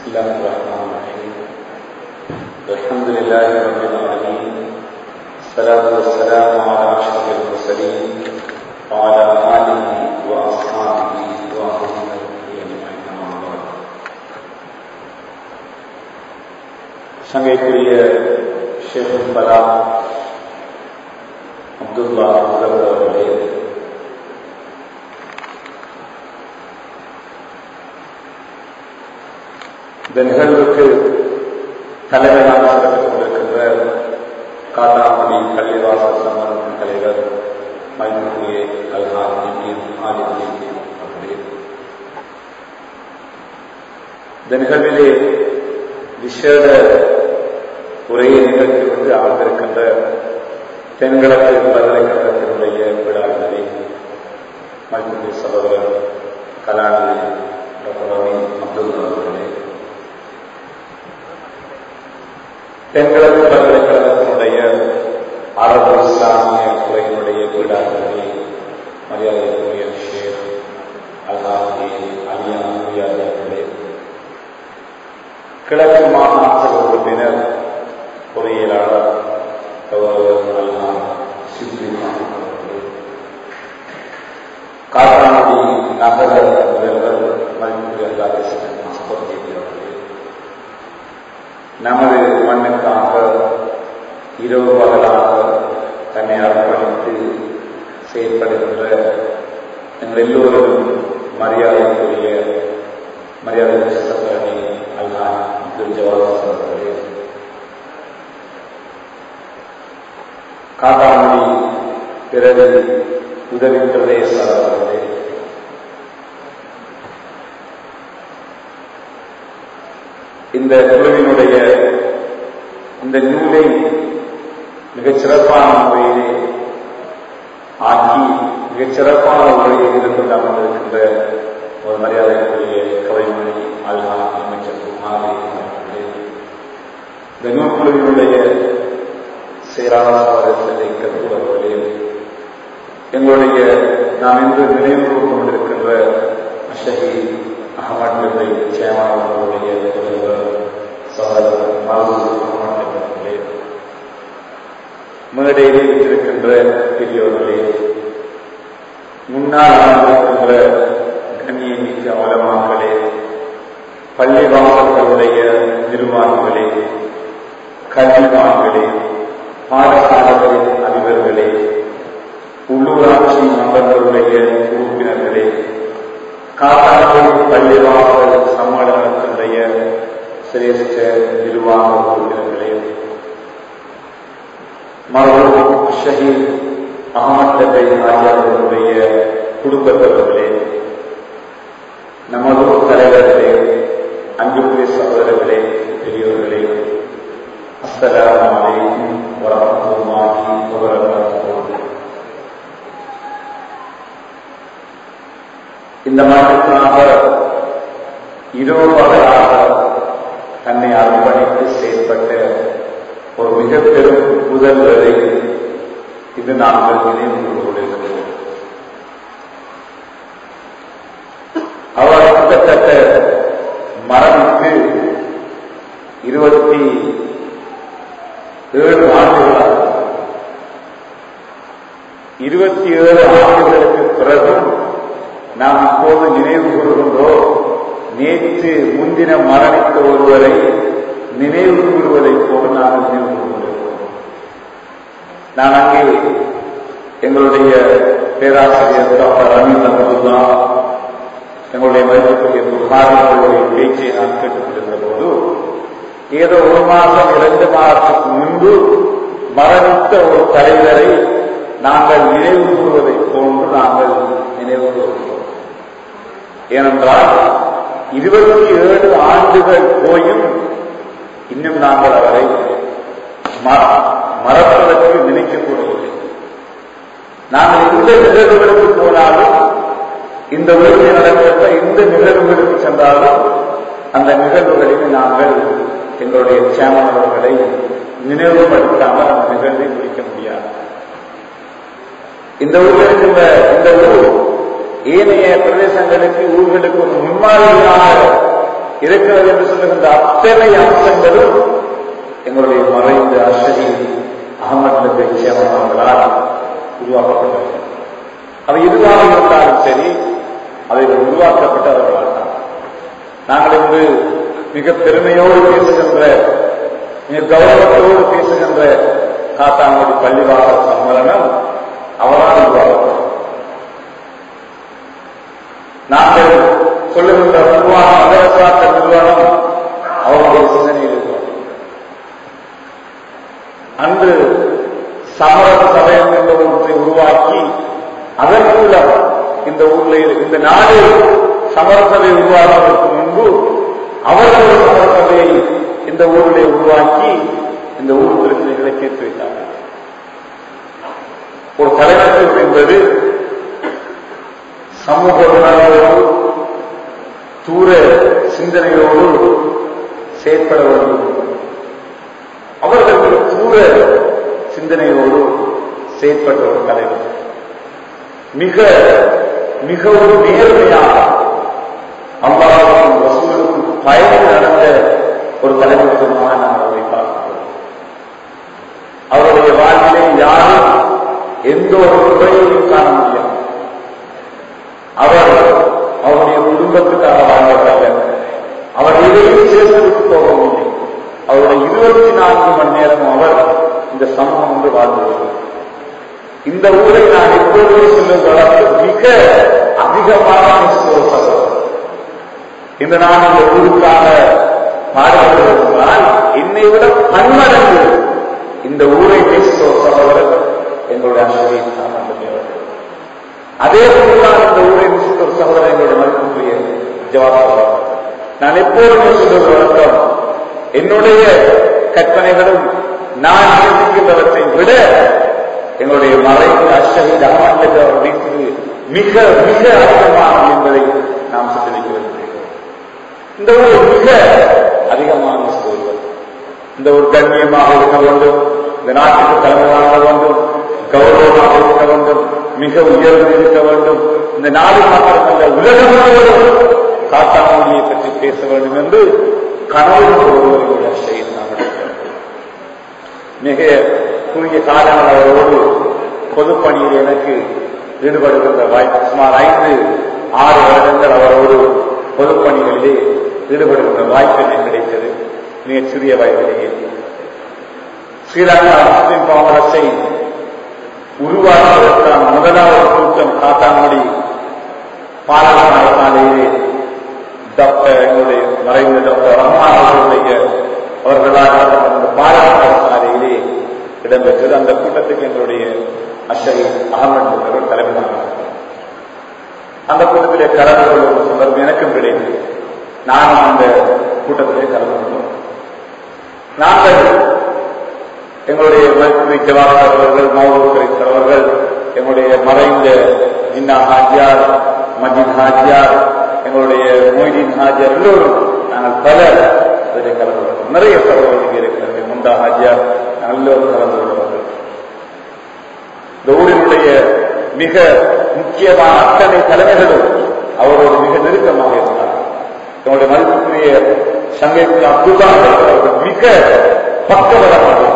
بسم الله الرحمن الرحيم الحمد لله رب العالمين الصلاة والسلام على أشرف المرسلين وعلى آله وأصحابه وأهله أجمعين أما بعد சங்கைக்குரிய ஷேக் பலா அப்துல்லா முதல்வர் அவர்களே இந்த நிகழ்வுக்கு தலைவராக நடந்து கொண்டிருக்கின்ற காட்டாமணி கல்விவாசல் சம்மன் தலைவர் மதிப்புக்குரிய அல்ஹான் ஆதித்ய அவர்களே இந்த நிகழ்விலே விசேட உரையை நிகழ்த்தி கொண்டு அமர்ந்திருக்கின்ற தென்கிழக்கு பல்கலைக்கழகத்தினுடைய விழாவினரை மதிப்புக்குரிய சகோதரர் கலாநிதி டாக்டர் ரவி அப்துல் அவர்களே தென்கிழக்கு பல்கலைக்கழகத்தினுடைய அரபு இஸ்லாமிய துறையினுடைய பீடாதிபதி மரியாதைக்குரிய ஷேக் அல்ஹாதி அலியா மரியாதை அவர்களே கிழக்கு மாகாண உறுப்பினர் பொறியியலாளர் கௌரவர் அல்ஹான் சித்தி காட்டாமடி நகர முதல்வர் மதிப்புக்குரிய அல்லாஹ் அவர்களே நமது மண்ணுக்காக இரவு பகலாக தன்னை அர்ப்பணித்து செயற்படுகின்ற எங்கள் எல்லோரும் மரியாதைக்குரிய மரியாதை சட்டரணி அல்லா அப்துல் ஜவாஸ் அவர்களே காட்டாமணி பிறகு உதவி பிரதேச அவர்களே இந்த குழுவினுடைய இந்த நூலை மிகச் சிறப்பான முறையிலே ஆக்கி மிகச் சிறப்பான முறையில் இருந்து அமர்ந்திருக்கின்ற ஒரு மரியாதைக்குரிய கவிமணி அல்ஹா அமைச்சர் குமாரி இந்த நூற்குழுவினுடைய செயலாளரை கருத்துவர்களே எங்களுடைய நாம் இன்று நினைவு கொண்டிருக்கின்ற ஷஹி அகமது நபி சேவான் அவர்களுடைய தலைவர் சகோதரர் மாவட்டங்களே மேடையில் இருக்கின்ற பெரியோர்களே முன்னால் இருக்கின்ற கண்ணியமிக்க அவலமாக்களே பள்ளி வாசல்களுடைய நிர்வாகிகளே கல்விமான்களே பாடசாலைகளின் அதிபர்களே உள்ளூராட்சி மன்றங்களுடைய உறுப்பினர்களே காத்தாளர் பள்ளிவாசல் சம்மேளனத்தினுடைய சிரேஷ்ட நிர்வாக உறுப்பினர்களே மருத்துவ ஷஹீத் அகமது நபை ஆகியோருடைய குடும்பத்தவர்களே நமது தலைவர்களே அன்புக்குரிய சகோதரர்களே பெரியோர்களே அஸ்ஸலாமு அலைக்கும் வரஹ்மத்துல்லாஹி வபரகாத்துஹு இந்த நாட்டுக்காக இருபதாக தன்னை அர்ப்பணித்து செயல்பட்ட ஒரு மிக பெரும் முதல்வரை இது நாங்கள் நினைவு கொண்டிருக்கிறோம் அவர் கிட்டத்தட்ட மரணித்து இருபத்தி ஏழு ஆண்டுகளாக இருபத்தி ஏழு ஆண்டுகளுக்கு பிறகும் நாம் இப்போது நினைவு கூறுகின்றோம் நேற்று முன்தின மரணித்த ஒருவரை நினைவு கூறுவதைப் போல நாங்கள் நினைவு கூறுகிறோம் நான் அங்கே எங்களுடைய பேராசிரியர் டாக்டர் அமீன் அப்துல்லா எங்களுடைய மதிப்புக்குரிய புகாரிகளுடைய பேச்சை நான் கேட்டுக்கொண்டிருந்த போது ஏதோ ஒரு மாதம் இரண்டு மாதத்துக்கு முன்பு மரணித்த ஒரு தலைவரை நாங்கள் நினைவு கூறுவதைப் போன்று நாங்கள் நினைவு கூறுகிறோம் ஏனென்றால் இருபத்தி ஏழு ஆண்டுகள் போயும் இன்னும் நாங்கள் அவரை மறப்பதற்கு நினைக்கக்கூடவில்லை நாங்கள் எந்த நிகழ்வுகளுக்கு போனாலும் இந்த உலகில் நடக்கின்ற எந்த நிகழ்வுகளுக்கு சென்றாலும் அந்த நிகழ்வுகளில் நாங்கள் எங்களுடைய சேமனவர்களை நினைவுபடுத்தாமல் அந்த நிகழ்வை முடிக்க முடியாது இந்த ஊரில் இருக்கின்ற இந்த ஊர் ஏனைய பிரதேசங்களுக்கு ஊர்களுக்கு ஒரு முன்மாதிரியாக இருக்கிறது என்று சொல்லுகின்ற அத்தனை அம்சங்களும் எங்களுடைய மறைந்த அஷரி அகமது நபி சேவன் அவர்களால் உருவாக்கப்பட்டது அவை எதுவாக இருந்தாலும் சரி அவைகள் உருவாக்கப்பட்டவர்களால் தான் நாங்கள் இன்று மிக பெருமையோடு பேசுகின்ற மிக கௌரவத்தோடு பேசுகின்ற காத்தாங்குடி பள்ளிவாசல் சம்மேளனம் அவரால் உருவாக்கப்பட்டது நாங்கள் சொல்லுகின்ற உருவான மதரசாத்த நிறுவனம் அவருடைய சிந்தனையில் இருக்கிறோம் அன்று சமர சபையம் என்ற ஒன்றை உருவாக்கி அதன் மூலம் இந்த ஊரில் இந்த நாடு சமர சபை உருவாக்குவதற்கு முன்பு அவர்கள் ஒரு சமர சபையை இந்த ஊரிலே உருவாக்கி இந்த ஊர் பிரச்சனைகளை தீர்த்து வைத்தார்கள் ஒரு தலைவர்கள் என்பது சமூக உணர்வோடு தூர சிந்தனையோடு செயற்பட வேண்டும் அவர்கள் தூர சிந்தனையோடு செயற்பட்ட ஒரு தலைவர் மிக மிகவும் நேர்மையாக அல்லாவுக்கும் வசூலுக்கும் பயன் நடந்த ஒரு தலைவருக்குமாக நாங்கள் அவரை பார்க்கிறோம் அவருடைய வாழ்விலே யாரும் எந்த ஒரு குறையையும் காண முடியாது அவர் அவருடைய குடும்பத்துக்காக வாழ்ந்தவர்கள் அவர் எதையும் சேர்த்து விட்டு போகவில்லை அவருடைய இருபத்தி நான்கு மணி நேரம் அவர் இந்த சமூகம் என்று வாழ்ந்தது இந்த ஊரை நான் எப்பொழுதும் சொல்லுவதற்கு மிக அதிகமாக சகோதரர் இந்த நான் இந்த ஊருக்காக பாடுபடுவதால் என்னை விட பன்மடங்கு இந்த ஊரை நேசித்த ஒரு சகோதரர் எங்களுடைய ஆசிரியர் சாமான் அதே போலதான் இந்த ஊரை நேசித்த ஒரு சகோதரர் எங்களுடைய மதிப்புக்குரிய ஜவாப் நான் எப்போதுமே சொல்வது வழக்கம் என்னுடைய கற்பனைகளும் நான் நேசிக்கின்றவற்றை விட எங்களுடைய மறைந்த அஷ்டகித் அகமது அவர் வீட்டுக்கு மிக மிக அதிகமானது என்பதை நாம் சிந்தனைக்க விரும்புகிறோம் இந்த ஊர் மிக அதிகமான ஒருவர் இந்த ஒரு கண்ணியமாக இருக்க வேண்டும் இந்த நாட்டுக்கு தலைவராக வேண்டும் கௌரவமாக இருக்க வேண்டும் மிக உயர்ந்து இருக்க வேண்டும் இந்த நாடு மாத்திரமல்ல உலகம் முழுவதும் காத்தாமொழியை பற்றி பேச வேண்டும் என்று கனவு ஒருவருடைய செய்தி நாம் மிக குறுகிய காலங்கள் அவரோடு பொதுப்பணியில் எனக்கு ஈடுபடுகின்ற வாய்ப்பு சுமார் ஐந்து ஆறு வருடங்கள் அவரோடு பொதுப்பணிகளிலே ஈடுபடுகின்ற வாய்ப்பு எனக்கு கிடைத்தது மிக சிறிய வயதிலேயே ஸ்ரீலங்கா முஸ்லிம் காங்கிரஸை உருவாக்குவதற்கான முதலாவது கூட்டம் காத்தாங்குடி பாராளுமன்ற சாலையிலே டாக்டர் எங்களுடைய மறைந்த டாக்டர் அம்மா அவர்களுடைய அவர்களால் அந்த பாராளுமன்ற சாலையிலே இடம்பெற்றது அந்த கூட்டத்துக்கு எங்களுடைய அஷரி அகமது அவர்கள் தலைமையாக அந்த கூட்டத்திலே கலந்து கொள்ளும் சந்தர்ப்பம் எனக்கும் கிடைத்தது நானும் அந்த கூட்டத்திலே கலந்து கொண்டோம் நாங்கள் எங்களுடைய ஜவாஹர் அவர்கள் மௌரூர் அவர்கள் எங்களுடைய மறைந்த ஜின்னா ஹாஜியார் மஜித் ஹாஜியார் எங்களுடைய மொய்தீன் ஹாஜியார் எல்லோரும் நாங்கள் பல அதில் கலந்து கொண்டோம் நிறைய சகோதரர்கள் இங்கே இருக்கிறது முண்டா ஹாஜியார் நாங்கள் எல்லோரும் கலந்து கொள்வார்கள் இந்த ஊரினுடைய மிக முக்கியமான அத்தனை தலைமைகளும் அவரோடு மிக நெருக்கமாக இருந்தார் என்னுடைய மதிப்புக்குரிய சங்கத்தில் அப்துல்லா அவர்கள் மிக பக்கபலமாக இருந்தார்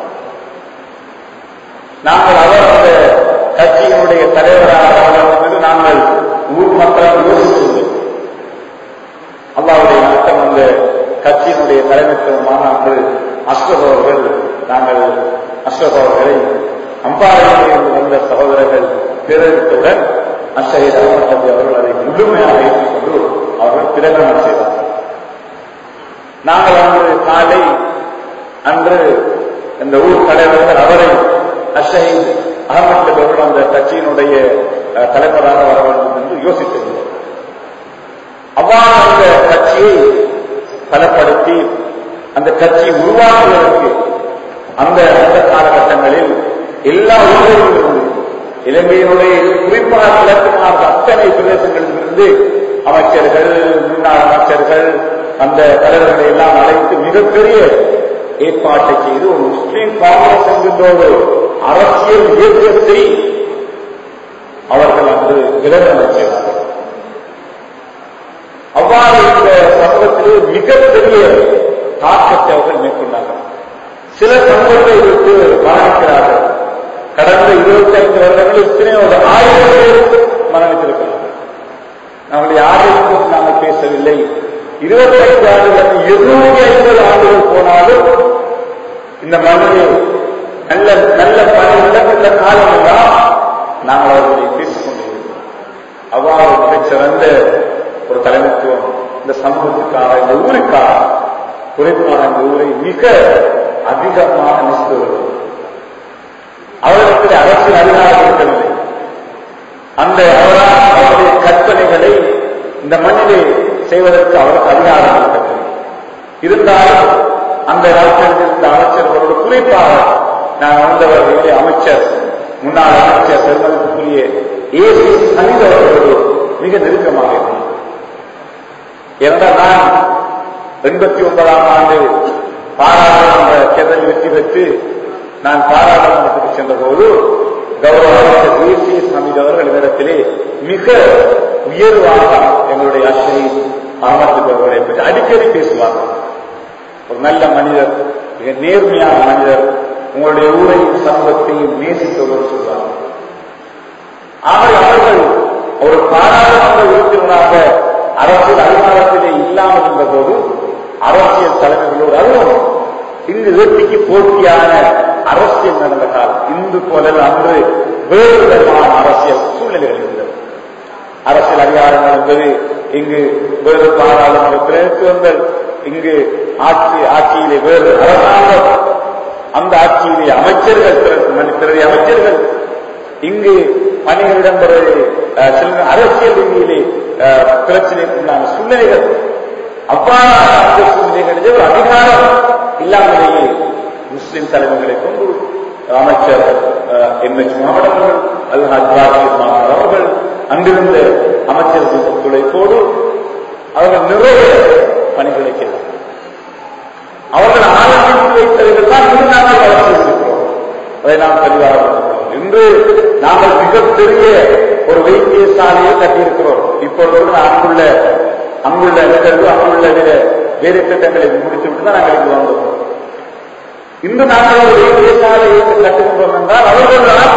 நாங்கள் அவர் அந்த கட்சியினுடைய தலைவராக என்று நாங்கள் ஊர் மக்களால் யோசித்தது அல்லாவுடைய நாட்டம் அந்த கட்சியினுடைய தலைமைத்துவமான அன்று அஸ்ரப் அவர்கள் நாங்கள் அஸ்ரப் அவர்களை அம்பாறையிலிருந்து வந்த சகோதரர்கள் பிறந்தவுடன் அஷரீர் அகமது அவர்கள் அதை முழுமையாக ஏற்றுக்கொண்டு அவர்கள் பிரகடனம் செய்தார்கள் நாங்கள் அன்று காலை அன்று இந்த ஊர் தலைவர்கள் அவரை அஷஹீத் அகமது அவர்கள் அந்த கட்சியினுடைய தலைவராக வர வேண்டும் என்று யோசித்திருந்தோம் அவ்வாறு அந்த கட்சியை பலப்படுத்தி அந்த கட்சியை உருவாக்குவதற்கு அந்த அந்த காலகட்டங்களில் எல்லா ஊர்களிலிருந்து இலங்கையினுடைய குறிப்பாக கிழக்கு மாநில அத்தனை பிரதேசங்களிலிருந்து அமைச்சர்கள் முன்னாள் அமைச்சர்கள் அந்த தலைவர்களை எல்லாம் அழைத்து மிகப்பெரிய ஏற்பாட்டை செய்து ஒரு முஸ்லீம் காங்கிரஸ் என்கின்ற ஒரு அரசியல் இயக்கத்தை அவர்கள் அன்று விலகல் செய்தார்கள் அவ்வாறு இந்த சமூகத்திலே மிகப்பெரிய தாக்கத்தை அவர்கள் மேற்கொண்டார்கள் சில சமூகத்தை விட்டு மரணிக்கிறார்கள் கடந்த இருபத்தி ஐந்து வருடங்கள் இத்தனை ஒரு ஆயிரம் பேர் மரணித்திருக்கிறார்கள் நம்முடைய யாரையும் நாங்கள் பேசவில்லை இருபத்தைந்து ஆண்டுகள் இருநூத்தி ஐம்பது ஆண்டுகள் போனாலும் இந்த மண்ணிலே நல்ல நல்ல பணிகள நல்ல காலம் எல்லாம் நாங்கள் அவர்களை பேசிக் கொண்டிருக்கிறோம் அவ்வாறு மிகச்சிறந்த ஒரு தலைமைத்துவம் இந்த சமூகத்துக்காக இந்த ஊருக்காக குறிப்பாக இந்த ஊரை மிக அதிகமாக நேசித்து வருகிறது அவர்களுக்கு அரசியல் அதிகாரம் இருக்கவில்லை அந்த அவரால் அவருடைய கற்பனைகளை இந்த மண்ணிலே செய்வதற்கு அவருக்கு அதிகாரம் இருக்கவில்லை இருந்தாலும் அந்த நாட்களில் இருந்த அமைச்சர்களோடு குறிப்பாக நான் வந்தவர்களே அமைச்சர் முன்னாள் அமைச்சர் பெருமதிப்புக்குரிய ஏசி சனித் அவர்களோடு மிக நெருக்கமாக இருந்தேன் ஏனென்றால் நான் எண்பத்தி ஒன்பதாம் ஆண்டு பாராளுமன்ற தேர்தலில் வெற்றி பெற்று நான் பாராளுமன்றத்துக்கு சென்றபோது கௌரவ அமைச்சர் தேசிய சமீத் அவர்கள் இடத்திலே மிக உயர்வாக எங்களுடைய அஷ்டை அகமது அவர்களை பற்றி அடிக்கடி பேசுவார்கள் ஒரு நல்ல மனிதர் மிக நேர்மையான மனிதர் உங்களுடைய ஊரையும் சமூகத்தையும் நேசித்தவர் சொல்வார் ஆகவே அவர்கள் ஒரு பாராளுமன்ற உறுப்பினராக அரசியல் அதிகாரத்திலே இல்லாமல் இருந்த போது அரசியல் தலைவர்களோடு அதுவும் இங்கு வேட்டிக்கு போட்டியான அரசியல் நடந்த காலம் இந்து போல அன்று வேறு விதமான அரசியல் சூழ்நிலைகள் இருந்தது அரசியல் அதிகாரங்கள் என்பது இங்கு வேறு பாராளுமன்ற பிரதித்துவங்கள் இங்கு ஆட்சி ஆட்சியிலே வேறு அரசாங்கம் அந்த ஆட்சியிலே அமைச்சர்கள் பிரதி அமைச்சர்கள் இங்கு பணிகள் இடம்பெறுவது சில அரசியல் ரீதியிலே பிரச்சனைக்குண்டான சூழ்நிலைகள் அவ்வாறான அந்த சூழ்நிலைகளிலே ஒரு அதிகாரம் இல்லாமலேயே முஸ்லிம் தலைவர்களை கொண்டு அமைச்சர் எம் எச் முகமது அவர்கள் அல் ஹஜ்வாஜி அவர்கள் அங்கிருந்த அமைச்சர்கள் ஒத்துழைப்போடு அவர்கள் நிறைய பணிகளை செய்தார்கள் அவர்கள் ஆரம்பித்து வைத்தவர்கள் தான் இன்று நாங்கள் வளர்ச்சியிருக்கிறோம் அதை நாம் தெளிவாக இன்று நாங்கள் மிகப்பெரிய ஒரு வைத்தியசாலையை கட்டியிருக்கிறோம் இப்பொழுது அங்குள்ள அங்குள்ள நிகழ்வு அங்குள்ள வேறு திட்டங்களை முடித்துவிட்டு தான் நாங்கள் இங்கு வந்தோம் இன்று நாங்கள் ஒரு வைத்தியசாலையை கட்டுகின்றோம் என்றால் அவர்கள்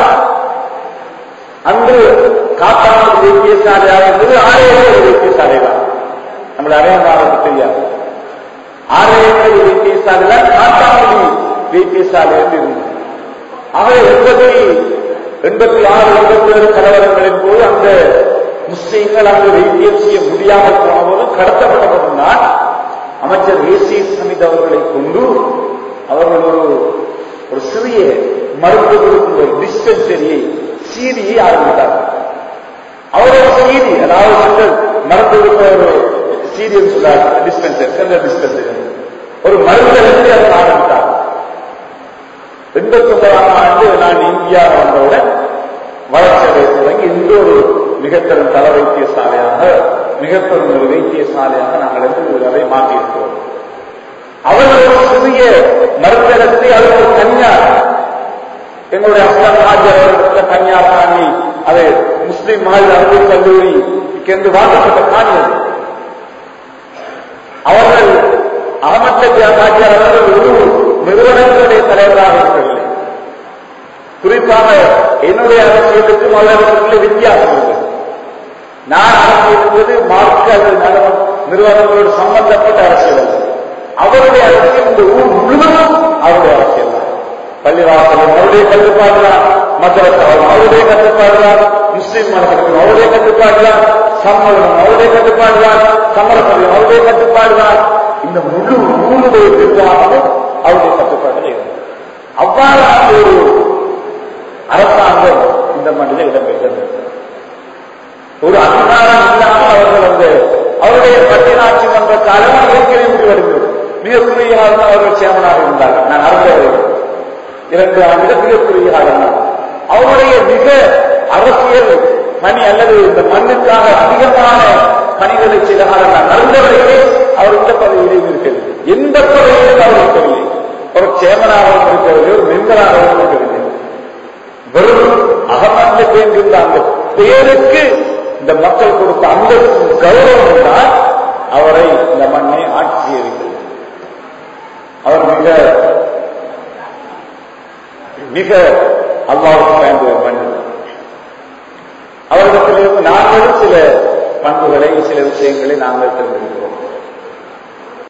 அன்று காப்பாமல் வைத்தியசாலையாக இருந்தது ஆலயங்கள் வைத்தியசாலை தான் நம்மளை அடையாளம் தெரியாது ஆலயங்கள் வைத்தியசாலை தான் காட்டாமொழி வைத்தியசாலை என்று இருந்தது ஆக எண்பத்தி எண்பத்தி ஆறு எண்பத்தி ஏழு கலவரங்களின் போது அந்த முஸ்லீம்கள் அங்கு வைத்தியம் செய்ய முடியாமல் போனபோது கடத்தப்பட்டபோதுதான் அமைச்சர் ஏசி சமித் அவர்களை கொண்டு அவர்கள் ஒரு ஒரு சிறிய மருத்துவ கொடுக்கும் ஒரு டிஸ்பென்சரியை சீரியை ஆரம்பித்தார்கள் அவரோட சீரி அதாவது சிலர் மருந்து கொடுத்த ஒரு சீரியல் சொல்றாங்க டிஸ்பென்சர் சென்ற டிஸ்பென்சர் ஒரு மருந்தகத்தை அதை ஆரம்பித்தார் எண்பத்தி ஒன்பதாம் ஆண்டு நான் இந்தியா வந்தவுடன் வளர்ச்சியடை தொடங்கி இந்த ஒரு மிகப்பெரும் தல வைத்தியசாலையாக மிகப்பெரும் ஒரு வைத்தியசாலையாக நாங்கள் இருந்து அதை மாற்றியிருக்கிறோம் அவர்கள் ஒரு சிறிய மருந்தகத்தை அது ஒரு தனியார் எங்களுடைய அஸ்லாம் ஆஜர் தனியார் காணி அது முஸ்லிம் மாதிரி அறிவியல் கல்லூரி என்று வாங்கப்பட்ட காணி அது அவர்கள் அகமது ஆஜியார் அவர்கள் ஒரு நிறுவனங்களுடைய தலைவராக இருக்கவில்லை குறிப்பாக என்னுடைய அரசியலுக்கும் அவர்களுக்குள்ள வித்தியாசம் உண்டு நான் அரசியல் என்பது மார்க்க அல்லது நிறுவனங்களோடு சம்பந்தப்பட்ட அரசியல் அல்ல அவருடைய அரசியல் இந்த ஊர் முழுவதும் அவருடைய அரசியல் தான் பள்ளிவாசல் அவருடைய கட்டுப்பாடு தான் மதரசாவும் அவருடைய கட்டுப்பாடு தான் முஸ்லிம் மனசனுக்கும் அவருடைய கட்டுப்பாடு தான் சம்மதம் அவருடைய கட்டுப்பாடு தான் சமரசம் அவருடைய கட்டுப்பாடு தான் இந்த முழு ஊருடைய நிர்வாகமும் அவருடைய கட்டுப்பாட்டில் இருந்தது அவ்வாறான ஒரு அரசாங்கம் இந்த மண்ணில் இடம்பெற்றது ஒரு அதிகாரம் இல்லாமல் அவர்கள் வந்து அவருடைய பட்டினாட்சி மன்ற காலம் ஏற்கனவே முடிவடைந்தது மிக குறுகிய காலம் அவர்கள் சேமனாக இருந்தார்கள் நான் அறிந்தவர்கள் இரண்டு ஆண்டுகள் மிக குறுகிய காலம் அவருடைய மிக அரசியல் பணி அல்லது இந்த மண்ணுக்காக அதிகமான பணிகளை செய்த காலம் நான் அறிந்தவர்களே அவர் இந்த பதவியிலேயும் இருக்கவில்லை எந்த பதவியிலும் அவர் இருக்கவில்லை ஒரு சேமனாகவும் இருக்கவில்லை ஒரு மெம்பராகவும் இருக்கவில்லை வெறும் அகமது என்கின்ற அந்த பெயருக்கு இந்த மக்கள் கொடுத்த அந்த கௌரவம் தான் அவரை இந்த மண்ணை ஆட்சி செய்திருக்கிறது அவர் மிக மிக அல்லாவுக்கு பயந்த மண் அவரிடத்திலிருந்து நாங்களும் சில பண்புகளை சில விஷயங்களை நாங்கள் தெரிந்திருக்கிறோம்